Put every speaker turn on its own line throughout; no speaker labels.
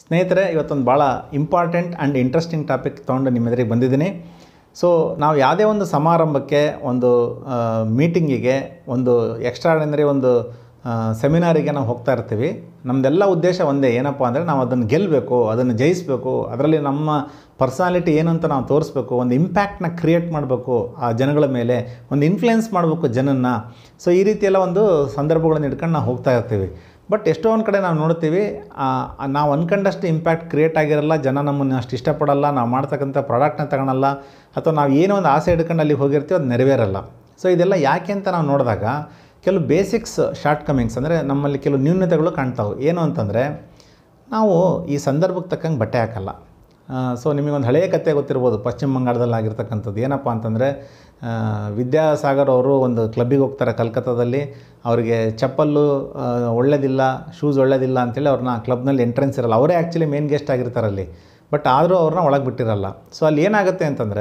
ಸ್ನೇಹಿತರೆ ಇವತ್ತೊಂದು ಭಾಳ ಇಂಪಾರ್ಟೆಂಟ್ ಆ್ಯಂಡ್ ಇಂಟ್ರೆಸ್ಟಿಂಗ್ ಟಾಪಿಕ್ ತೊಗೊಂಡು ನಿಮ್ಮ ಎದುರಿಗೆ ಬಂದಿದ್ದೀನಿ ಸೊ ನಾವು ಯಾವುದೇ ಒಂದು ಸಮಾರಂಭಕ್ಕೆ ಒಂದು ಮೀಟಿಂಗಿಗೆ ಒಂದು ಎಕ್ಸ್ಟ್ರಾರ್ಡಿನರಿ ಒಂದು ಸೆಮಿನಾರಿಗೆ ನಾವು ಹೋಗ್ತಾ ಇರ್ತೀವಿ ನಮ್ಮದೆಲ್ಲ ಉದ್ದೇಶ ಒಂದೇ ಏನಪ್ಪ ಅಂದರೆ ನಾವು ಅದನ್ನು ಗೆಲ್ಲಬೇಕು ಅದನ್ನು ಜಯಿಸಬೇಕು ಅದರಲ್ಲಿ ನಮ್ಮ ಪರ್ಸನಾಲಿಟಿ ಏನು ಅಂತ ನಾವು ತೋರಿಸ್ಬೇಕು ಒಂದು ಇಂಪ್ಯಾಕ್ಟ್ನ ಕ್ರಿಯೇಟ್ ಮಾಡಬೇಕು ಆ ಜನಗಳ ಮೇಲೆ ಒಂದು ಇನ್ಫ್ಲುಯೆನ್ಸ್ ಮಾಡಬೇಕು ಜನನ್ನ ಸೊ ಈ ರೀತಿ ಎಲ್ಲ ಒಂದು ಸಂದರ್ಭಗಳನ್ನು ಇಟ್ಕೊಂಡು ನಾವು ಹೋಗ್ತಾ ಇರ್ತೀವಿ ಬಟ್ ಎಷ್ಟೋ ಒಂದು ಕಡೆ ನಾವು ನೋಡ್ತೀವಿ ಆ, ನಾವು ಅನ್ಕೊಂಡಷ್ಟು ಇಂಪ್ಯಾಕ್ಟ್ ಕ್ರಿಯೇಟ್ ಆಗಿರಲ್ಲ ಜನ ನಮ್ಮನ್ನು ಅಷ್ಟು ಇಷ್ಟಪಡಲ್ಲ ನಾವು ಮಾಡ್ತಕ್ಕಂಥ ಪ್ರಾಡಕ್ಟ್ನ ತಗೊಳಲ್ಲ ಅಥವಾ ನಾವು ಏನೋ ಒಂದು ಆಸೆ ಹಿಡ್ಕೊಂಡು ಅಲ್ಲಿ ಹೋಗಿರ್ತೀವಿ ಅದು ನೆರವೇರಲ್ಲ ಸೊ ಇದೆಲ್ಲ ಯಾಕೆ ಅಂತ ನಾವು ನೋಡಿದಾಗ ಕೆಲವು ಬೇಸಿಕ್ಸ್ ಶಾರ್ಟ್ ಕಮಿಂಗ್ಸ್ ಅಂದರೆ ನಮ್ಮಲ್ಲಿ ಕೆಲವು ನ್ಯೂನತೆಗಳು ಕಾಣ್ತಾವೆ ಏನು ಅಂತಂದರೆ ನಾವು ಈ ಸಂದರ್ಭಕ್ಕೆ ತಕ್ಕಂಗೆ ಬಟ್ಟೆ ಹಾಕಲ್ಲ ಸೊ ನಿಮಗೊಂದು ಹಳೆಯ ಕತೆ ಗೊತ್ತಿರ್ಬೋದು ಪಶ್ಚಿಮ ಬಂಗಾಳದಲ್ಲಿ ಆಗಿರ್ತಕ್ಕಂಥದ್ದು ಏನಪ್ಪ ಅಂತಂದರೆ ಆ, ವಿದ್ಯಾಸಾಗರ್ ಅವರು ಒಂದು ಕ್ಲಬ್ಬಿಗೆ ಹೋಗ್ತಾರೆ ಕಲ್ಕತ್ತಾದಲ್ಲಿ ಅವರಿಗೆ ಚಪ್ಪಲ್ಲು ಆ, ಒಳ್ಳೇದಿಲ್ಲ ಶೂಸ್ ಒಳ್ಳೇದಿಲ್ಲ ಅಂತೇಳಿ ಅವ್ರನ್ನ ಕ್ಲಬ್ನಲ್ಲಿ ಎಂಟ್ರೆನ್ಸ್ ಇರಲ್ಲ ಅವರೇ ಆ್ಯಕ್ಚುಲಿ ಮೇನ್ ಗೆಸ್ಟ್ ಆಗಿರ್ತಾರೆ ಅಲ್ಲಿ ಬಟ್ ಆದರೂ ಅವ್ರನ್ನ ಒಳಗೆ ಬಿಟ್ಟಿರಲ್ಲ ಸೊ ಅಲ್ಲಿ ಏನಾಗುತ್ತೆ ಅಂತಂದರೆ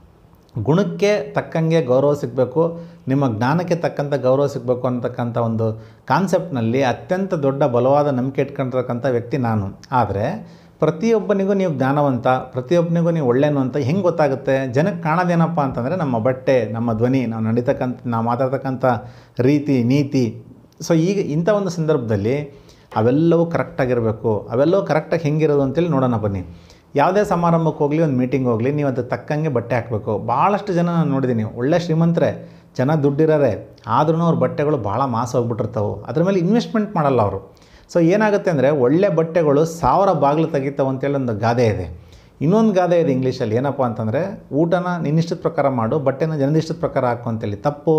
ಗುಣಕ್ಕೆ ತಕ್ಕಂಗೆ ಗೌರವ ಸಿಗಬೇಕು ನಿಮ್ಮ ಜ್ಞಾನಕ್ಕೆ ತಕ್ಕಂಥ ಗೌರವ ಸಿಗಬೇಕು ಅಂತಕ್ಕಂಥ ಒಂದು ಕಾನ್ಸೆಪ್ಟ್ನಲ್ಲಿ ಅತ್ಯಂತ ದೊಡ್ಡ ಬಲವಾದ ನಂಬಿಕೆ ಇಟ್ಕೊಂಡಿರ್ತಕ್ಕಂಥ ವ್ಯಕ್ತಿ ನಾನು ಆದರೆ ಪ್ರತಿಯೊಬ್ಬನಿಗೂ ನೀವು ಜ್ಞಾನವಂತ ಪ್ರತಿಯೊಬ್ಬನಿಗೂ ನೀವು ಒಳ್ಳೆಯನು ಅಂತ ಹೆಂಗೆ ಗೊತ್ತಾಗುತ್ತೆ ಜನಕ್ಕೆ ಕಾಣೋದೇನಪ್ಪ ಅಂತಂದರೆ ನಮ್ಮ ಬಟ್ಟೆ ನಮ್ಮ ಧ್ವನಿ ನಾವು ನಡೀತಕ್ಕಂಥ ನಾವು ಮಾತಾಡ್ತಕ್ಕಂಥ ರೀತಿ ನೀತಿ ಸೊ ಈಗ ಇಂಥ ಒಂದು ಸಂದರ್ಭದಲ್ಲಿ ಅವೆಲ್ಲವೂ ಕರೆಕ್ಟಾಗಿರಬೇಕು ಅವೆಲ್ಲವೂ ಕರೆಕ್ಟಾಗಿ ಹೆಂಗಿರೋದು ಅಂತೇಳಿ ನೋಡೋಣ ಬನ್ನಿ ಯಾವುದೇ ಸಮಾರಂಭಕ್ಕೆ ಹೋಗಲಿ ಒಂದು ಮೀಟಿಂಗ್ ಹೋಗಲಿ ನೀವು ಅದಕ್ಕೆ ತಕ್ಕಂಗೆ ಬಟ್ಟೆ ಹಾಕಬೇಕು ಭಾಳಷ್ಟು ಜನ ನಾನು ನೋಡಿದ್ದೀನಿ ಒಳ್ಳೆ ಶ್ರೀಮಂತರೇ ಜನ ದುಡ್ಡಿರೋರೆ ಆದ್ರೂ ಅವ್ರ ಬಟ್ಟೆಗಳು ಭಾಳ ಮಾಸ ಹೋಗ್ಬಿಟ್ಟಿರ್ತಾವೆ ಅದ್ರ ಮೇಲೆ ಇನ್ವೆಸ್ಟ್ಮೆಂಟ್ ಮಾಡಲ್ಲ ಅವರು ಸೊ ಏನಾಗುತ್ತೆ ಅಂದರೆ ಒಳ್ಳೆ ಬಟ್ಟೆಗಳು ಸಾವಿರ ಬಾಗಿಲು ತೆಗಿತಾವೆ ಅಂತೇಳಿ ಒಂದು ಗಾದೆ ಇದೆ ಇನ್ನೊಂದು ಗಾದೆ ಇದೆ ಇಂಗ್ಲೀಷಲ್ಲಿ ಏನಪ್ಪ ಅಂತಂದರೆ ಊಟನ ನಿನ್ನಿಷ್ಟದ ಪ್ರಕಾರ ಮಾಡು ಬಟ್ಟೆನ ಜನದಿಷ್ಟದ ಪ್ರಕಾರ ಹಾಕು ಅಂತೇಳಿ ತಪ್ಪು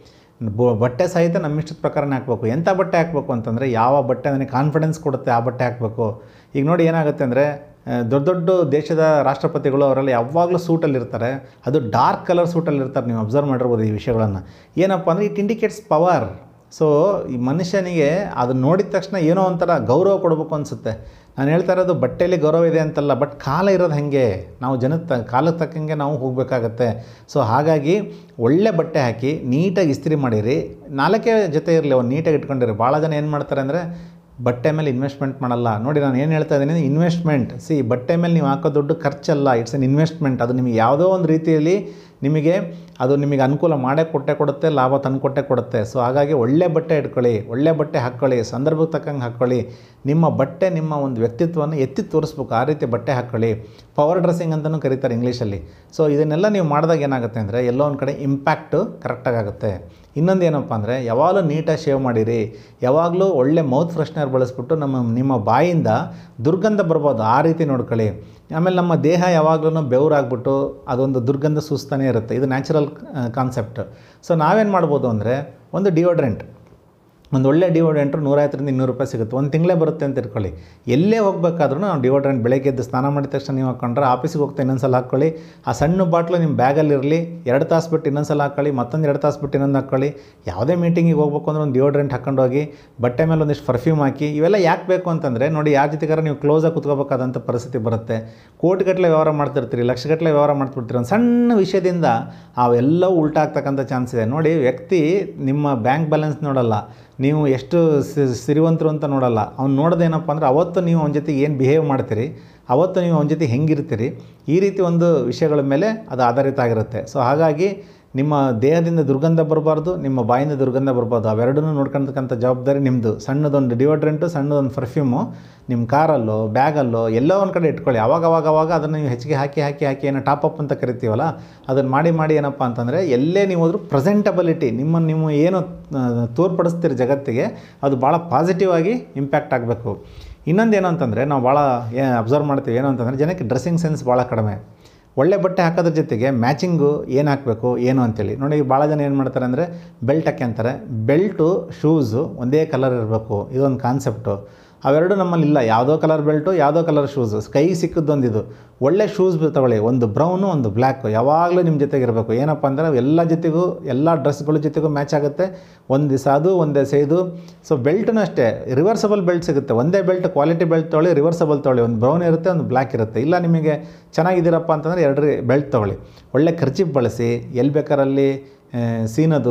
ಬ- ಬಟ್ಟೆ ಸಹಿತ ನಮ್ಮ ಇಷ್ಟದ ಪ್ರಕಾರನೇ ಹಾಕಬೇಕು ಎಂಥ ಬಟ್ಟೆ ಹಾಕಬೇಕು ಅಂತಂದರೆ ಯಾವ ಬಟ್ಟೆ ನನಗೆ ಕಾನ್ಫಿಡೆನ್ಸ್ ಕೊಡುತ್ತೆ ಆ ಬಟ್ಟೆ ಹಾಕಬೇಕು ಈಗ ನೋಡಿ ಏನಾಗುತ್ತೆ ಅಂದರೆ ದೊಡ್ಡ ದೊಡ್ಡ ದೇಶದ ರಾಷ್ಟ್ರಪತಿಗಳು ಅವರೆಲ್ಲ ಯಾವಾಗಲೂ ಸೂಟಲ್ಲಿ ಇರ್ತಾರೆ ಅದು ಡಾರ್ಕ್ ಕಲರ್ ಸೂಟಲ್ಲಿ ಇರ್ತಾರೆ ನೀವು ಅಬ್ಸರ್ವ್ ಮಾಡಿರ್ಬೋದು ಈ ವಿಷಯಗಳನ್ನು ಏನಪ್ಪ ಅಂದರೆ ಇಟ್ ಇಂಡಿಕೇಟ್ಸ್ ಪವರ್ ಸೊ ಈ ಮನುಷ್ಯನಿಗೆ ಅದನ್ನ ನೋಡಿದ ತಕ್ಷಣ ಏನೋ ಒಂಥರ ಗೌರವ ಕೊಡಬೇಕು ಅನಿಸುತ್ತೆ ನಾನು ಹೇಳ್ತಾ ಇರೋದು ಬಟ್ಟೆಯಲ್ಲಿ ಗೌರವ ಇದೆ ಅಂತಲ್ಲ ಬಟ್ ಕಾಲ ಇರೋದು ಹಾಗೆ ನಾವು ಜನದ ತ ಕಾಲಕ್ಕೆ ತಕ್ಕಂಗೆ ನಾವು ಹೋಗಬೇಕಾಗತ್ತೆ ಸೊ ಹಾಗಾಗಿ ಒಳ್ಳೆ ಬಟ್ಟೆ ಹಾಕಿ ನೀಟಾಗಿ ಇಸ್ತ್ರಿ ಮಾಡಿರಿ ನಾಲ್ಕೇ ಜೊತೆ ಇರಲಿ ಅವ್ನು ನೀಟಾಗಿ ಇಟ್ಕೊಂಡಿರಿ ಭಾಳ ಜನ ಏನು ಮಾಡ್ತಾರೆ ಅಂದರೆ ಬಟ್ಟೆ ಮೇಲೆ ಇನ್ವೆಸ್ಟ್ಮೆಂಟ್ ಮಾಡಲ್ಲ ನೋಡಿ ನಾನು ಏನು ಹೇಳ್ತಾ ಇದ್ದೀನಿ ಇನ್ವೆಸ್ಟ್ಮೆಂಟ್ ಸಿ ಬಟ್ಟೆ ಮೇಲೆ ನೀವು ಹಾಕೋ ದುಡ್ಡು ಖರ್ಚಲ್ಲ ಇಟ್ಸ್ ಎನ್ ಇನ್ವೆಸ್ಟ್ಮೆಂಟ್ ಅದು ನಿಮಗೆ ಯಾವುದೋ ಒಂದು ರೀತಿಯಲ್ಲಿ ನಿಮಗೆ ಅದು ನಿಮಗೆ ಅನುಕೂಲ ಮಾಡೇ ಕೊಟ್ಟೆ ಕೊಡುತ್ತೆ ಲಾಭ ತಂದು ಕೊಟ್ಟೆ ಕೊಡುತ್ತೆ ಸೊ ಹಾಗಾಗಿ ಒಳ್ಳೆ ಬಟ್ಟೆ ಇಟ್ಕೊಳ್ಳಿ ಒಳ್ಳೆ ಬಟ್ಟೆ ಹಾಕ್ಕೊಳ್ಳಿ ಸಂದರ್ಭಕ್ಕೆ ತಕ್ಕಂಗೆ ಹಾಕ್ಕೊಳ್ಳಿ ನಿಮ್ಮ ಬಟ್ಟೆ ನಿಮ್ಮ ಒಂದು ವ್ಯಕ್ತಿತ್ವವನ್ನು ಎತ್ತಿ ತೋರಿಸ್ಬೇಕು ಆ ರೀತಿ ಬಟ್ಟೆ ಹಾಕ್ಕೊಳ್ಳಿ ಪವರ್ ಡ್ರೆಸ್ಸಿಂಗ್ ಅಂತಲೂ ಕರೀತಾರೆ ಇಂಗ್ಲೀಷಲ್ಲಿ ಸೊ ಇದನ್ನೆಲ್ಲ ನೀವು ಮಾಡಿದಾಗ ಏನಾಗುತ್ತೆ ಅಂದರೆ ಎಲ್ಲೋ ಒಂದು ಕಡೆ ಇಂಪ್ಯಾಕ್ಟು ಕರೆಕ್ಟಾಗಿ ಆಗುತ್ತೆ ಇನ್ನೊಂದು ಏನಪ್ಪ ಅಂದರೆ ಯಾವಾಗಲೂ ನೀಟಾಗಿ ಶೇವ್ ಮಾಡಿರಿ ಯಾವಾಗಲೂ ಒಳ್ಳೆ ಮೌತ್ ಫ್ರೆಶ್ನರ್ ಬಳಸ್ಬಿಟ್ಟು ನಮ್ಮ ನಿಮ್ಮ ಬಾಯಿಂದ ದುರ್ಗಂಧ ಬರ್ಬೋದು ಆ ರೀತಿ ನೋಡ್ಕೊಳ್ಳಿ ಆಮೇಲೆ ನಮ್ಮ ದೇಹ ಯಾವಾಗಲೂ ಬೆವರಾಗ್ಬಿಟ್ಟು ಅದೊಂದು ದುರ್ಗಂಧ ಸುಸ್ತಾನೆ ಇರುತ್ತೆ ಇದು ನ್ಯಾಚುರಲ್ ಕಾನ್ಸೆಪ್ಟ್ ಸೊ ನಾವೇನು ಮಾಡ್ಬೋದು ಅಂದರೆ ಒಂದು ಡಿಯೋಡ್ರೆಂಟ್ ಒಂದು ಒಳ್ಳೆ ಡಿಯೋಡ್ರೆಂಟ್ರು ನೂರೈವತ್ತರಿಂದ ಇನ್ನೂರು ರೂಪಾಯಿ ಸಿಗುತ್ತೆ ಒಂದು ತಿಂಗಳೇ ಬರುತ್ತೆ ಅಂತ ಇಟ್ಕೊಳ್ಳಿ ಎಲ್ಲೇ ಹೋಗಬೇಕಾದ್ರೂ ನಾವು ಡಿಯೋಡ್ರೆಂಟ್ ಬೆಳಗ್ಗೆ ಎದ್ದು ಸ್ನಾನ ಮಾಡಿದ ತಕ್ಷಣ ನೀವು ಹಾಕ್ಕೊಂಡ್ರೆ ಆಫೀಸಿಗೆ ಹೋಗ್ತಾ ಇನ್ನೊಂದು ಸಲ ಹಾಕ್ಕೊಳ್ಳಿ ಆ ಸಣ್ಣ ಬಾಟ್ಲು ನಿಮ್ಮ ಬ್ಯಾಗಲ್ಲಿರಲಿ ಎರಡು ತಾಸು ಬಿಟ್ಟು ಇನ್ನೊಂದು ಸಲ ಹಾಕ್ಕೊಳ್ಳಿ ಮತ್ತೊಂದು ಎರಡು ತಾಸು ಬಿಟ್ಟು ಇನ್ನೊಂದು ಹಾಕ್ಕೊಳ್ಳಿ ಯಾವುದೇ ಮೀಟಿಂಗಿಗೆ ಹೋಗ್ಬೇಕು ಅಂದ್ರೆ ಒಂದು ಡಿಯೋಡ್ರೆಂಟ್ ಹಾಕ್ಕೊಂಡು ಹೋಗಿ ಬಟ್ಟೆ ಮೇಲೆ ಒಂದಿಷ್ಟು ಪರ್ಫ್ಯೂಮ್ ಹಾಕಿ ಇವೆಲ್ಲ ಯಾಕೆ ಬೇಕು ಅಂತಂದರೆ ನೋಡಿ ಯಾರ ಜೊತೆಗಾರ ನೀವು ಕ್ಲೋಸಾಗಿ ಕುತ್ಕೋಬೇಕಾದಂಥ ಪರಿಸ್ಥಿತಿ ಬರುತ್ತೆ ಕೋಟಿಗಟ್ಟಲೆ ವ್ಯವಹಾರ ಮಾಡ್ತಿರ್ತೀರಿ ಲಕ್ಷಗಟ್ಟಲೆ ವ್ಯವಹಾರ ಮಾಡ್ತಿರ್ತೀರಿ ಒಂದು ಸಣ್ಣ ವಿಷಯದಿಂದ ಅವೆಲ್ಲವೂ ಉಲ್ಟಾ ಆಗ್ತಕ್ಕಂಥ ಚಾನ್ಸ್ ಇದೆ ನೋಡಿ ವ್ಯಕ್ತಿ ನಿಮ್ಮ ಬ್ಯಾಂಕ್ ಬ್ಯಾಲೆನ್ಸ್ ನೋಡಲ್ಲ ನೀವು ಎಷ್ಟು ಸಿ- ಸಿರಿವಂತರು ಅಂತ ನೋಡಲ್ಲ ಅವ್ನು ನೋಡೋದೇನಪ್ಪ ಅಂದರೆ ಅವತ್ತು ನೀವು ಅವನ ಜೊತೆಗೆ ಏನು ಬಿಹೇವ್ ಮಾಡ್ತೀರಿ ಅವತ್ತು ನೀವು ಅವನ ಜೊತೆ ಹೆಂಗಿರ್ತೀರಿ ಈ ರೀತಿ ಒಂದು ವಿಷಯಗಳ ಮೇಲೆ ಅದು ಆಧಾರಿತ ಆಗಿರುತ್ತೆ ಸೊ ಹಾಗಾಗಿ ನಿಮ್ಮ ದೇಹದಿಂದ ದುರ್ಗಂಧ ಬರಬಾರ್ದು ನಿಮ್ಮ ಬಾಯಿಂದ ದುರ್ಗಂಧ ಬರಬಾರ್ದು ಅವೆರಡನ್ನೂ ನೋಡ್ಕೊಳ್ತಕ್ಕಂಥ ಜವಾಬ್ದಾರಿ ನಿಮ್ಮದು ಸಣ್ಣದೊಂದು ಡಿಯೋಡ್ರೆಂಟು ಸಣ್ಣದೊಂದು ಪರ್ಫ್ಯೂಮು ನಿಮ್ಮ ಕಾರಲ್ಲೋ ಬ್ಯಾಗಲ್ಲೋ ಎಲ್ಲೋ ಒಂದು ಕಡೆ ಇಟ್ಕೊಳ್ಳಿ ಅವಾಗ ಅವಾಗ ಅವಾಗ ಅದನ್ನು ನೀವು ಹೆಚ್ಚಿಗೆ ಹಾಕಿ ಹಾಕಿ ಹಾಕಿ ಏನೋ ಟಾಪ್ ಅಪ್ ಅಂತ ಕರಿತೀವಲ್ಲ ಅದನ್ನು ಮಾಡಿ ಮಾಡಿ ಏನಪ್ಪ ಅಂತಂದರೆ ಎಲ್ಲೇ ನೀವು ಹೋದ್ರೂ ಪ್ರೆಸೆಂಟಬಿಲಿಟಿ ನಿಮ್ಮನ್ನು ನೀವು ಏನು ಆ, ತೋರ್ಪಡಿಸ್ತೀರಿ ಜಗತ್ತಿಗೆ ಅದು ಭಾಳ ಪಾಸಿಟಿವ್ ಆಗಿ ಇಂಪ್ಯಾಕ್ಟ್ ಆಗಬೇಕು ಇನ್ನೊಂದು ಏನು ಅಂತಂದರೆ ನಾವು ಭಾಳ ಏ ಅಬ್ಸರ್ವ್ ಮಾಡ್ತೀವಿ ಏನು ಅಂತಂದರೆ ಜನಕ್ಕೆ ಡ್ರೆಸ್ಸಿಂಗ್ ಸೆನ್ಸ್ ಭಾಳ ಕಡಿಮೆ ಒಳ್ಳೆ ಬಟ್ಟೆ ಹಾಕೋದ್ರ ಜೊತೆಗೆ ಮ್ಯಾಚಿಂಗು ಏನು ಹಾಕಬೇಕು ಏನು ಅಂತೇಳಿ ನೋಡಿ ಭಾಳ ಜನ ಏನು ಮಾಡ್ತಾರೆ ಅಂದರೆ ಬೆಲ್ಟ್ ಹಾಕ್ಯಂತಾರೆ ಬೆಲ್ಟು ಶೂಸು ಒಂದೇ ಕಲರ್ ಇರಬೇಕು ಇದೊಂದು ಕಾನ್ಸೆಪ್ಟು ಅವೆರಡು ನಮ್ಮಲ್ಲಿ ಇಲ್ಲ ಯಾವುದೋ ಕಲರ್ ಬೆಲ್ಟು ಯಾವುದೋ ಕಲರ್ ಶೂಸು ಕೈ ಸಿಕ್ಕಿದ್ದೊಂದು ಇದು ಒಳ್ಳೆ ಶೂಸ್ ತಗೊಳ್ಳಿ ಒಂದು ಬ್ರೌನು ಒಂದು ಬ್ಲ್ಯಾಕು ಯಾವಾಗಲೂ ನಿಮ್ಮ ಜೊತೆಗೆ ಇರಬೇಕು ಏನಪ್ಪ ಅಂದರೆ ಎಲ್ಲ ಜೊತೆಗೂ ಎಲ್ಲ ಡ್ರೆಸ್ಗಳ ಜೊತೆಗೂ ಮ್ಯಾಚ್ ಆಗುತ್ತೆ ಒಂದು ದಿವಸ ಅದು ಒಂದು ದಿವಸ ಇದು ಸೊ ಬೆಲ್ಟೂ ಅಷ್ಟೇ ರಿವರ್ಸಬಲ್ ಬೆಲ್ಟ್ ಸಿಗುತ್ತೆ ಒಂದೇ ಬೆಲ್ಟ್ ಕ್ವಾಲಿಟಿ ಬೆಲ್ಟ್ ತೊಗೊಳ್ಳಿ ರಿವರ್ಸಬಲ್ ತೊಗೊಳ್ಳಿ ಒಂದು ಬ್ರೌನ್ ಇರುತ್ತೆ ಒಂದು ಬ್ಲ್ಯಾಕ್ ಇರುತ್ತೆ ಇಲ್ಲ ನಿಮಗೆ ಚೆನ್ನಾಗಿದ್ದೀರಪ್ಪ ಅಂತಂದರೆ ಎರಡು ಬೆಲ್ಟ್ ತೊಗೊಳ್ಳಿ ಒಳ್ಳೆ ಖರ್ಚಿಪ್ ಬಳಸಿ ಎಲ್ಲಿ ಬೇಕಾರಲ್ಲಿ ಆ, ಸೀನದು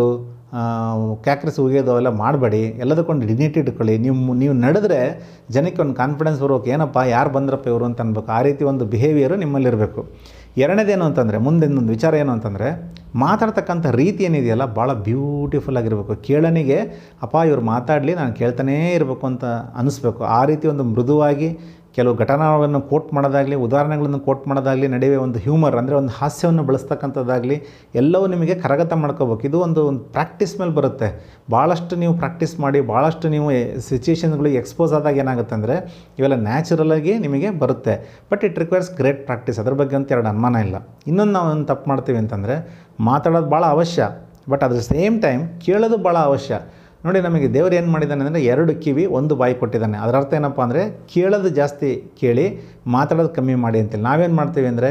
ಕ್ಯಾಕ್ರಿಸ್ ಉಗಿಯೋದು ಅವೆಲ್ಲ ಮಾಡಬೇಡಿ ಎಲ್ಲದಕ್ಕೊಂದು ಡಿಗ್ನಿಟಿ ಇಟ್ಕೊಳ್ಳಿ ನೀವು ನೀವು ನಡೆದ್ರೆ ಜನಕ್ಕೆ ಒಂದು ಕಾನ್ಫಿಡೆನ್ಸ್ ಬರ್ಬೇಕು ಏನಪ್ಪ ಯಾರು ಬಂದ್ರಪ್ಪ ಇವರು ಅಂತ ಅನ್ಬೇಕು ಆ ರೀತಿ ಒಂದು ಬಿಹೇವಿಯರು ನಿಮ್ಮಲ್ಲಿರಬೇಕು ಎರಡನೇದೇನು ಅಂತಂದರೆ ಮುಂದೆ ಇನ್ನೊಂದು ವಿಚಾರ ಏನು ಅಂತಂದರೆ ಮಾತಾಡ್ತಕ್ಕಂಥ ರೀತಿ ಏನಿದೆಯಲ್ಲ ಭಾಳ ಬ್ಯೂಟಿಫುಲ್ ಆಗಿರಬೇಕು ಕೇಳನಿಗೆ ಅಪ್ಪ ಇವ್ರು ಮಾತಾಡಲಿ ನಾನು ಕೇಳ್ತಾನೇ ಇರಬೇಕು ಅಂತ ಅನ್ನಿಸ್ಬೇಕು ಆ ರೀತಿ ಒಂದು ಮೃದುವಾಗಿ ಕೆಲವು ಘಟನೆಗಳನ್ನು ಕೋಟ್ ಮಾಡೋದಾಗಲಿ ಉದಾಹರಣೆಗಳನ್ನು ಕೋಟ್ ಮಾಡೋದಾಗಲಿ ನಡುವೆ ಒಂದು ಹ್ಯೂಮರ್ ಅಂದರೆ ಒಂದು ಹಾಸ್ಯವನ್ನು ಬಳಸ್ತಕ್ಕಂಥದ್ದಾಗಲಿ ಎಲ್ಲವೂ ನಿಮಗೆ ಕರಗತ ಮಾಡ್ಕೋಬೇಕು ಇದು ಒಂದು ಒಂದು ಪ್ರಾಕ್ಟೀಸ್ ಮೇಲೆ ಬರುತ್ತೆ ಭಾಳಷ್ಟು ನೀವು ಪ್ರಾಕ್ಟೀಸ್ ಮಾಡಿ ಭಾಳಷ್ಟು ನೀವು ಸಿಚುಯೇಷನ್ಗಳಿಗೆ ಎಕ್ಸ್ಪೋಸ್ ಆದಾಗ ಏನಾಗುತ್ತೆ ಅಂದರೆ ಇವೆಲ್ಲ ನ್ಯಾಚುರಲಾಗಿ ನಿಮಗೆ ಬರುತ್ತೆ but it requires great practice ಅದ್ರ ಬಗ್ಗೆ ಅಂತ ಎರಡು ಅನುಮಾನ ಇಲ್ಲ ಇನ್ನೊಂದು ನಾವು ಒಂದು ತಪ್ಪು ಮಾಡ್ತೀವಿ ಅಂತಂದರೆ ಮಾತಾಡೋದು ಭಾಳ ಅವಶ್ಯ ಬಟ್ ಅದ್ರ ಸೇಮ್ ಟೈಮ್ ಕೇಳೋದು ಭಾಳ ಅವಶ್ಯ ನೋಡಿ ನಮಗೆ ದೇವರು ಏನು ಮಾಡಿದ್ದಾನೆ ಅಂದರೆ ಎರಡು ಕಿವಿ ಒಂದು ಬಾಯಿ ಕೊಟ್ಟಿದ್ದಾನೆ ಅದರ ಅರ್ಥ ಏನಪ್ಪ ಅಂದರೆ ಕೇಳೋದು ಜಾಸ್ತಿ ಕೇಳಿ ಮಾತಾಡೋದು ಕಮ್ಮಿ ಮಾಡಿ ಅಂತೇಳಿ ನಾವೇನು ಮಾಡ್ತೀವಿ ಅಂದರೆ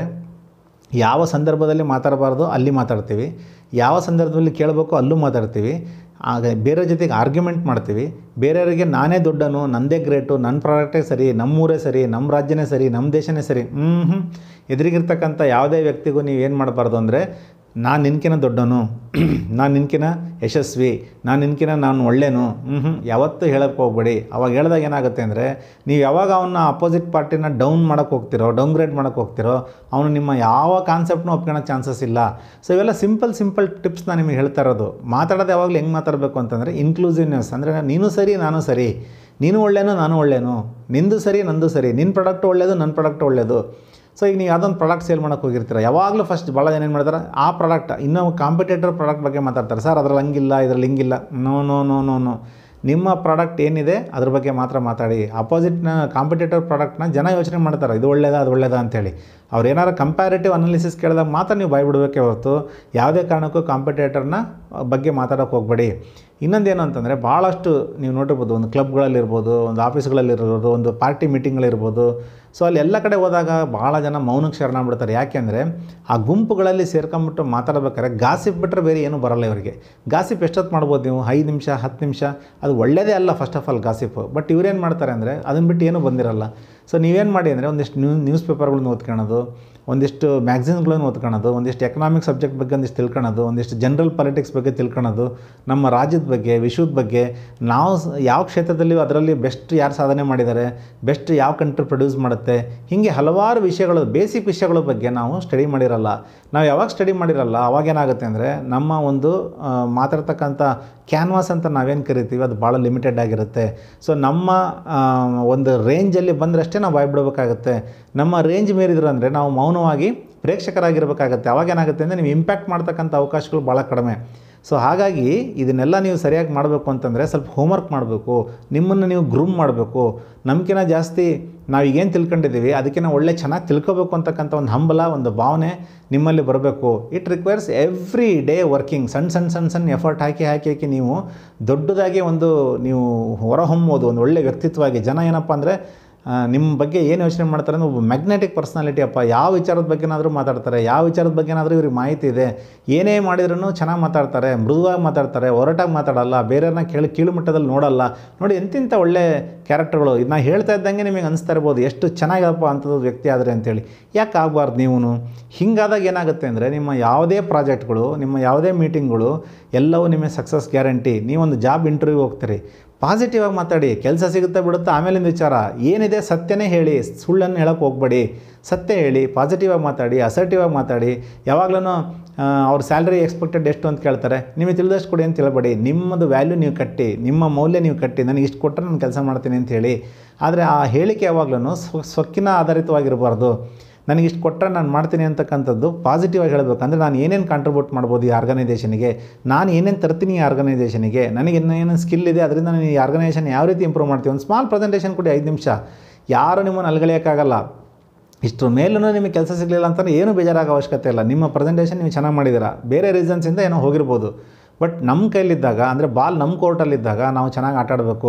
ಯಾವ ಸಂದರ್ಭದಲ್ಲಿ ಮಾತಾಡಬಾರ್ದು ಅಲ್ಲಿ ಮಾತಾಡ್ತೀವಿ ಯಾವ ಸಂದರ್ಭದಲ್ಲಿ ಕೇಳಬೇಕು ಅಲ್ಲೂ ಮಾತಾಡ್ತೀವಿ ಆಗ ಬೇರೆ ಜೊತೆಗೆ ಆರ್ಗ್ಯುಮೆಂಟ್ ಮಾಡ್ತೀವಿ ಬೇರೆಯವರಿಗೆ ನಾನೇ ದೊಡ್ಡನು ನಂದೇ ಗ್ರೇಟು ನನ್ನ ಪ್ರಾಡಕ್ಟೇ ಸರಿ ನಮ್ಮೂರೇ ಸರಿ ನಮ್ಮ ರಾಜ್ಯನೇ ಸರಿ ನಮ್ಮ ದೇಶನೇ ಸರಿ ಹ್ಞೂ ಹ್ಞೂ ಎದುರಿಗಿರ್ತಕ್ಕಂಥ ಯಾವುದೇ ವ್ಯಕ್ತಿಗೂ ನೀವು ಏನು ಮಾಡಬಾರ್ದು ಅಂದರೆ ನಾನು ನಿನ್ಕಿನ ದೊಡ್ಡನು ನಾನು ನಿನ್ಕಿನ ಯಶಸ್ವಿ ನಾನು ನಿನ್ಕಿನ ನಾನು ಒಳ್ಳೆಯನು ಹ್ಞೂ ಹ್ಞೂ ಯಾವತ್ತೂ ಹೇಳಕ್ಕೆ ಹೋಗ್ಬೇಡಿ ಅವಾಗ ಹೇಳಿದಾಗ ಏನಾಗುತ್ತೆ ಅಂದರೆ ನೀವು ಯಾವಾಗ ಅವನ್ನ ಅಪೋಸಿಟ್ ಪಾರ್ಟಿನ ಡೌನ್ ಮಾಡೋಕ್ಕೆ ಹೋಗ್ತಿರೋ ಡೌನ್ಗ್ರೇಡ್ ಮಾಡೋಕ್ಕೆ ಹೋಗ್ತಿರೋ ಅವನು ನಿಮ್ಮ ಯಾವ ಕಾನ್ಸೆಪ್ಟ್ನೂ ಒಪ್ಕೊಳ್ಳೋ ಚಾನ್ಸಸ್ ಇಲ್ಲ ಸೊ ಇವೆಲ್ಲ ಸಿಂಪಲ್ ಸಿಂಪಲ್ ಟಿಪ್ಸ್ ನಾನು ನಿಮಗೆ ಹೇಳ್ತಾ ಇರೋದು ಮಾತಾಡೋದು ಯಾವಾಗಲೂ ಹೆಂಗೆ ಮಾತಾಡಬೇಕು ಅಂತಂದರೆ ಇನ್ಕ್ಲೂಸಿವ್ನೆಸ್ ಅಂದರೆ ನೀನು ಸರಿ ನಾನು ಸರಿ ನೀನು ಒಳ್ಳೆಯನು ನಾನು ಒಳ್ಳೆಯನು ನಿಂದು ಸರಿ ನಂದು ಸರಿ ನಿನ್ನ ಪ್ರಾಡಕ್ಟ್ ಒಳ್ಳೆಯದು ನನ್ನ ಪ್ರಾಡಕ್ಟ್ ಒಳ್ಳೆಯದು ಸೊ ಈಗ ನೀವು ಯಾವುದೊಂದು ಪ್ರಾಡಕ್ಟ್ ಸೇಲ್ ಮಾಡೋಕ್ಕೆ ಹೋಗಿರ್ತೀರ ಯಾವಾಗಲೂ ಫಸ್ಟ್ ಭಾಳ ಜನ ಏನು ಮಾಡ್ತಾರೆ ಆ ಪ್ರಾಡಕ್ಟ್ ಇನ್ನೂ ಕಾಂಪಿಟೇಟರ್ ಪ್ರಾಡಕ್ಟ್ ಬಗ್ಗೆ ಮಾತಾಡ್ತಾರೆ ಸರ್ ಅದ್ರಲ್ಲಿ ಹಂಗಿಲ್ಲ ಇದ್ರಲ್ಲಿ ಹಿಂಗಿಲ್ಲ no no no no no ನಿಮ್ಮ ಪ್ರಾಡಕ್ಟ್ ಏನಿದೆ ಅದ್ರ ಬಗ್ಗೆ ಮಾತ್ರ ಮಾತಾಡಿ ಅಪೋಸಿಟ್ನ ಕಾಂಪಿಟೇಟರ್ ಪ್ರಾಡಕ್ಟ್ನ ಜನ ಯೋಚನೆ ಮಾಡ್ತಾರೆ ಇದು ಒಳ್ಳೇದಾ ಅದು ಒಳ್ಳೇದಾ ಅಂತೇಳಿ ಅವ್ರು ಏನಾರು ಕಂಪ್ಯಾರಿಟಿವ್ ಅನಾಲಿಸಿಸ್ ಕೇಳಿದಾಗ ಮಾತ್ರ ನೀವು ಬಾಯ್ ಬಿಡಬೇಕೇ ಹೊರತು ಯಾವುದೇ ಕಾರಣಕ್ಕೂ ಕಾಂಪಿಟೇಟರ್ನ ಬಗ್ಗೆ ಮಾತಾಡೋಕ್ಕೆ ಹೋಗಬೇಡಿ ಇನ್ನೊಂದೇನು ಅಂತಂದರೆ ಭಾಳಷ್ಟು ನೀವು ನೋಡಿರ್ಬೋದು ಒಂದು ಕ್ಲಬ್ಗಳಲ್ಲಿರ್ಬೋದು ಒಂದು ಆಫೀಸ್ಗಳಲ್ಲಿರ್ಬೋದು ಒಂದು ಪಾರ್ಟಿ ಮೀಟಿಂಗ್ಗಳಿರ್ಬೋದು ಸೊ ಅಲ್ಲಿ ಎಲ್ಲ ಕಡೆ ಹೋದಾಗ ಭಾಳ ಜನ ಮೌನಕ್ಕೆ ಶರಣಾಗ್ಬಿಡ್ತಾರೆ ಯಾಕೆಂದರೆ ಆ ಗುಂಪುಗಳಲ್ಲಿ ಸೇರ್ಕೊಂಬಿಟ್ಟು ಮಾತಾಡ್ಬೇಕಾದ್ರೆ ಗಾಸಿಪ್ ಬಿಟ್ಟರೆ ಬೇರೆ ಏನೂ ಬರಲ್ಲ ಇವರಿಗೆ ಗಾಸಿಪ್ ಎಷ್ಟೊತ್ತು ಮಾಡ್ಬೋದು ನೀವು ಐದು ನಿಮಿಷ ಹತ್ತು ನಿಮಿಷ ಅದು ಒಳ್ಳೆಯದೇ ಅಲ್ಲ first of all gossip but ಇವ್ರೇನು ಮಾಡ್ತಾರೆ ಅಂದರೆ ಅದನ್ನು ಬಿಟ್ಟು ಏನೂ ಬಂದಿರಲ್ಲ ಸೊ ನೀವೇನು ಮಾಡಿ ಅಂದರೆ ಒಂದಿಷ್ಟು ನ್ಯೂ ನ್ಯೂಸ್ ಪೇಪರ್ಗಳನ್ನ ಓದ್ಕೊಳ್ಳೋದು ಒಂದಿಷ್ಟು ಮ್ಯಾಗ್ಝಿನ್ಗಳನ್ನು ಓದ್ಕೊಳ್ಳೋದು ಒಂದಿಷ್ಟು ಎಕನಾಮಿಕ್ ಸಬ್ಜೆಕ್ಟ್ ಬಗ್ಗೆ ಒಂದಿಷ್ಟು ತಿಳ್ಕೊಳ್ಳೋದು ಒಂದಿಷ್ಟು ಜನರಲ್ ಪಾಲಿಟಿಕ್ಸ್ ಬಗ್ಗೆ ತಿಳ್ಕೊಳ್ಳೋದು ನಮ್ಮ ರಾಜ್ಯದ ಬಗ್ಗೆ ವಿಶ್ವದ ಬಗ್ಗೆ ನಾವು ಸ- ಯಾವ ಕ್ಷೇತ್ರದಲ್ಲಿ ಅದರಲ್ಲಿ ಬೆಸ್ಟ್ ಯಾರು ಸಾಧನೆ ಮಾಡಿದ್ದಾರೆ ಬೆಸ್ಟ್ ಯಾವ ಕಂಟ್ರಿ ಪ್ರೊಡ್ಯೂಸ್ ಮಾಡುತ್ತೆ ಹೀಗೆ ಹಲವಾರು ವಿಷಯಗಳು ಬೇಸಿಕ್ ವಿಷಯಗಳ ಬಗ್ಗೆ ನಾವು ಸ್ಟಡಿ ಮಾಡಿರಲ್ಲ ನಾವು ಯಾವಾಗ ಸ್ಟಡಿ ಮಾಡಿರಲ್ಲ ಅವಾಗ ಏನಾಗುತ್ತೆ ಅಂದರೆ ನಮ್ಮ ಒಂದು ಆ, ಮಾತಾಡ್ತಕ್ಕಂಥ ಕ್ಯಾನ್ವಾಸ್ ಅಂತ ನಾವೇನು ಕರಿತೀವಿ ಅದು ಭಾಳ ಲಿಮಿಟೆಡ್ ಆಗಿರುತ್ತೆ ಸೊ ನಮ್ಮ ಆ, ಒಂದು ರೇಂಜಲ್ಲಿ ಬಂದರಷ್ಟೇ ನಾವು ಬಾಯ್ ಬಿಡಬೇಕಾಗತ್ತೆ ನಮ್ಮ ರೇಂಜ್ ಮೀರಿದ್ರು ಅಂದರೆ ನಾವು ಮೌನವಾಗಿ ಪ್ರೇಕ್ಷಕರಾಗಿರ್ಬೇಕಾಗತ್ತೆ ಅವಾಗ ಏನಾಗುತ್ತೆ ಅಂದರೆ ನೀವು ಇಂಪ್ಯಾಕ್ಟ್ ಮಾಡ್ತಕ್ಕಂಥ ಅವಕಾಶಗಳು ಭಾಳ ಕಡಿಮೆ ಸೊ ಹಾಗಾಗಿ ಇದನ್ನೆಲ್ಲ ನೀವು ಸರಿಯಾಗಿ ಮಾಡಬೇಕು ಅಂತಂದರೆ ಸ್ವಲ್ಪ ಹೋಮ್ವರ್ಕ್ ಮಾಡಬೇಕು ನಿಮ್ಮನ್ನು ನೀವು ಗ್ರೂಮ್ ಮಾಡಬೇಕು ನಮ್ಕಿಂತ ಜಾಸ್ತಿ ನಾವು ಈಗೇನು ತಿಳ್ಕೊಂಡಿದ್ದೀವಿ ಅದಕ್ಕಿಂತ ಒಳ್ಳೆ ಚೆನ್ನಾಗಿ ತಿಳ್ಕೊಬೇಕು ಅಂತಕ್ಕಂಥ ಒಂದು ಹಂಬಲ ಒಂದು ಭಾವನೆ ನಿಮ್ಮಲ್ಲಿ ಬರಬೇಕು it requires every day working ಸಣ್ಣ ಸಣ್ಣ ಸಣ್ಣ ಸಣ್ಣ ಎಫರ್ಟ್ ಹಾಕಿ ಹಾಕಿ ಹಾಕಿ ನೀವು ದೊಡ್ಡದಾಗಿ ಒಂದು ನೀವು ಹೊರಹೊಮ್ಮೋದು ಒಂದು ಒಳ್ಳೆ ವ್ಯಕ್ತಿತ್ವವಾಗಿ ಜನ ಏನಪ್ಪ ಅಂದರೆ ನಿಮ್ಮ ಬಗ್ಗೆ ಏನು ಯೋಚನೆ ಮಾಡ್ತಾರೆ ಅಂದರೆ ಒಬ್ಬ ಮ್ಯಾಗ್ನೆಟಿಕ್ ಪರ್ಸ್ನಾಲಿಟಿ ಅಪ್ಪ ಯಾವ ವಿಚಾರದ ಬಗ್ಗೆನಾದರೂ ಮಾತಾಡ್ತಾರೆ ಯಾವ ವಿಚಾರದ ಬಗ್ಗೆನಾದರೂ ಇವ್ರಿಗೆ ಮಾಹಿತಿ ಇದೆ ಏನೇ ಮಾಡಿದ್ರೂ ಚೆನ್ನಾಗಿ ಮಾತಾಡ್ತಾರೆ ಮೃದುವಾಗಿ ಮಾತಾಡ್ತಾರೆ ಒರಟಾಗಿ ಮಾತಾಡಲ್ಲ ಬೇರೆಯವ್ರನ್ನ ಕೇಳಿ ಕೀಳು ಮಟ್ಟದಲ್ಲಿ ನೋಡಲ್ಲ ನೋಡಿ ಎಂತಿಂಥ ಒಳ್ಳೆ ಕ್ಯಾರೆಕ್ಟರ್ಗಳು ಇದನ್ನ ಹೇಳ್ತಾ ಇದ್ದಂಗೆ ನಿಮಗೆ ಅನಿಸ್ತಾ ಇರ್ಬೋದು ಎಷ್ಟು ಚೆನ್ನಾಗಪ್ಪ ಅಂಥದ್ದು ವ್ಯಕ್ತಿ ಆದರೆ ಅಂತೇಳಿ ಯಾಕೆ ಆಗಬಾರ್ದು ನೀವು ಹಿಂಗಾದಾಗ ಏನಾಗುತ್ತೆ ಅಂದರೆ ನಿಮ್ಮ ಯಾವುದೇ ಪ್ರಾಜೆಕ್ಟ್ಗಳು ನಿಮ್ಮ ಯಾವುದೇ ಮೀಟಿಂಗ್ಗಳು ಎಲ್ಲವೂ ನಿಮಗೆ ಸಕ್ಸಸ್ ಗ್ಯಾರಂಟಿ ನೀವೊಂದು ಜಾಬ್ ಇಂಟರ್ವ್ಯೂ ಹೋಗ್ತೀರಿ ಪಾಸಿಟಿವ್ ಆಗಿ ಮಾತಾಡಿ ಕೆಲಸ ಸಿಗುತ್ತೆ ಬಿಡುತ್ತೆ ಆಮೇಲಿಂದ ವಿಚಾರ ಏನಿದೆ ಸತ್ಯನೇ ಹೇಳಿ ಸುಳ್ಳನ್ನು ಹೇಳೋಕ್ಕೆ ಹೋಗಬೇಡಿ ಸತ್ಯ ಹೇಳಿ ಪಾಸಿಟಿವ್ ಆಗಿ ಮಾತಾಡಿ ಅಸರ್ಟಿವ್ ಆಗಿ ಮಾತಾಡಿ ಯಾವಾಗ್ಲೂ ಅವ್ರ ಸ್ಯಾಲ್ರಿ ಎಕ್ಸ್ಪೆಕ್ಟೆಡ್ ಎಷ್ಟು ಅಂತ ಕೇಳ್ತಾರೆ ನಿಮಗೆ ತಿಳಿದಷ್ಟು ಕೊಡಿ ಅಂತ ಹೇಳ್ಬೇಡಿ ನಿಮ್ಮದು ವ್ಯಾಲ್ಯೂ ನೀವು ಕಟ್ಟಿ ನಿಮ್ಮ ಮೌಲ್ಯ ನೀವು ಕಟ್ಟಿ ನನಗೆ ಇಷ್ಟು ಕೊಟ್ಟರೆ ನಾನು ಕೆಲಸ ಮಾಡ್ತೀನಿ ಅಂತ ಹೇಳಿ ಆದರೆ ಆ ಹೇಳಿಕೆ ಯಾವಾಗ್ಲೂ ಸ್ವ ಸ್ವಕ್ಕಿನ ಆಧಾರಿತವಾಗಿರಬಾರ್ದು ನನಗೆ ಇಷ್ಟು ಕೊಟ್ಟರೆ ನಾನು ಮಾಡ್ತೀನಿ ಅಂತಕ್ಕಂಥದ್ದು ಪಾಸಿಟಿವ್ ಆಗಿ ಹೇಳಬೇಕು ಅಂದರೆ ನಾನು ಏನೇನು ಕಾಂಟ್ರಿಬ್ಯೂಟ್ ಮಾಡ್ಬೋದು ಈ ಆರ್ಗನೈಸೇಷನಿಗೆ ನಾನು ಏನೇನು ತರ್ತೀನಿ ಈ ಆರ್ಗನೈಸೇಷನಿಗೆ ನನಗೆ ಇನ್ನೂ ಏನೇನು ಸ್ಕಿಲ್ ಇದೆ ಅದರಿಂದ ನಾನು ಈ ಆರ್ಗನೈಸೇಷನ್ ಯಾವ ರೀತಿ ಇಂಪ್ರೂವ್ ಮಾಡ್ತೀವಿ ಒಂದು ಸ್ಮಾಲ್ ಪ್ರೆಸೆಂಟೇಷನ್ ಕೊಡಿ ಐದು ನಿಮಿಷ ಯಾರು ನಿಮ್ಮನ್ನು ಅಲ್ಗಳೆಯೋಕ್ಕಾಗಲ್ಲ ಇಷ್ಟರ ಮೇಲೂ ನಿಮಗೆ ಕೆಲಸ ಸಿಗಲಿಲ್ಲ ಅಂತಂದರೆ ಏನೂ ಬೇಜಾರಾಗೋ ಅವಶ್ಯಕತೆ ಇಲ್ಲ ನಿಮ್ಮ ಪ್ರೆಸೆಂಟೇಷನ್ ನೀವು ಚೆನ್ನಾಗಿ ಮಾಡಿದ್ದೀರಾ ಬೇರೆ ರೀಸನ್ಸಿಂದ ಏನೋ ಹೋಗಿರ್ಬೋದು ಬಟ್ ನಮ್ಮ ಕೈಲಿದ್ದಾಗ ಅಂದರೆ ಬಾಲ್ ನಮ್ಮ ಕೋರ್ಟಲ್ಲಿದ್ದಾಗ ನಾವು ಚೆನ್ನಾಗಿ ಆಟ ಆಡಬೇಕು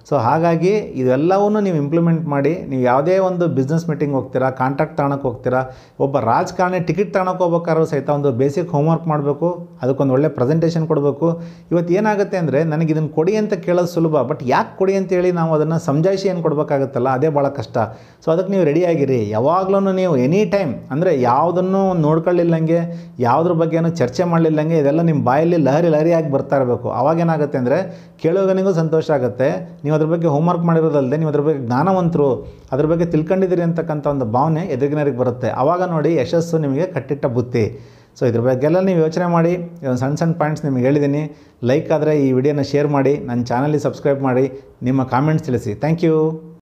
ಸೊ ಹಾಗಾಗಿ ಇವೆಲ್ಲವನ್ನೂ ನೀವು ಇಂಪ್ಲಿಮೆಂಟ್ ಮಾಡಿ ನೀವು ಯಾವುದೇ ಒಂದು ಬಿಸ್ನೆಸ್ ಮೀಟಿಂಗ್ ಹೋಗ್ತೀರಾ ಕಾಂಟ್ರಾಕ್ಟ್ ತಗೊಳಕ್ಕೆ ಹೋಗ್ತೀರಾ ಒಬ್ಬ ರಾಜಕಾರಣಿ ಟಿಕೆಟ್ ತಗೊಳಕ್ಕೆ ಹೋಗ್ಬೇಕಾದ್ರೂ ಸಹಿತ ಒಂದು ಬೇಸಿಕ್ ಹೋಮ್ವರ್ಕ್ ಮಾಡಬೇಕು ಅದಕ್ಕೊಂದು ಒಳ್ಳೆ ಪ್ರೆಸೆಂಟೇಷನ್ ಕೊಡಬೇಕು ಇವತ್ತು ಏನಾಗುತ್ತೆ ಅಂದರೆ ನನಗೆ ಇದನ್ನು ಕೊಡಿ ಅಂತ ಕೇಳೋದು ಸುಲಭ ಬಟ್ ಯಾಕೆ ಕೊಡಿ ಅಂತೇಳಿ ನಾವು ಅದನ್ನು ಸಮಜಾಯಿಸಿ ಏನು ಕೊಡಬೇಕಾಗುತ್ತಲ್ಲ ಅದೇ ಭಾಳ ಕಷ್ಟ ಸೊ ಅದಕ್ಕೆ ನೀವು ರೆಡಿಯಾಗಿರಿ ಯಾವಾಗಲೂ ನೀವು ಎನಿ ಟೈಮ್ ಅಂದರೆ ಯಾವುದನ್ನು ನೋಡ್ಕೊಳ್ಳಿಲ್ಲಂಗೆ ಯಾವುದ್ರ ಬಗ್ಗೆನೂ ಚರ್ಚೆ ಮಾಡಲಿಲ್ಲಂಗೆ ಇದೆಲ್ಲ ನಿಮ್ಮ ಬಾಯಲ್ಲಿ ಲಹರಿ ಲಹರಿಯಾಗಿ ಬರ್ತಾ ಇರಬೇಕು ಅವಾಗೇನಾಗುತ್ತೆ ಅಂದರೆ ಕೇಳುಗನಿಗೂ ಸಂತೋಷ ಆಗುತ್ತೆ ನೀವು ಅದ್ರ ಬಗ್ಗೆ ಹೋಮ್ವರ್ಕ್ ಮಾಡಿರೋದಲ್ಲದೆ ನೀವು ಅದ್ರ ಬಗ್ಗೆ ಜ್ಞಾನವಂತರು ಅದ್ರ ಬಗ್ಗೆ ತಿಳ್ಕೊಂಡಿದ್ದೀರಿ ಅಂತಕ್ಕಂಥ ಒಂದು ಭಾವನೆ ಎದುರಿಗಿನರಿಗೆ ಬರುತ್ತೆ ಆವಾಗ ನೋಡಿ ಯಶಸ್ಸು ನಿಮಗೆ ಕಟ್ಟಿಟ್ಟ ಬುತ್ತಿ ಸೊ ಇದ್ರ ಬಗ್ಗೆಲ್ಲ ನೀವು ಯೋಚನೆ ಮಾಡಿ ಒಂದು ಸಣ್ಣ ಸಣ್ಣ ಪಾಯಿಂಟ್ಸ್ ನಿಮಗೆ ಹೇಳಿದ್ದೀನಿ ಲೈಕ್ ಆದರೆ ಈ ವಿಡಿಯೋನ ಶೇರ್ ಮಾಡಿ ನನ್ನ ಚಾನಲಿಗೆ ಸಬ್ಸ್ಕ್ರೈಬ್ ಮಾಡಿ ನಿಮ್ಮ ಕಾಮೆಂಟ್ಸ್ ತಿಳಿಸಿ ಥ್ಯಾಂಕ್ ಯು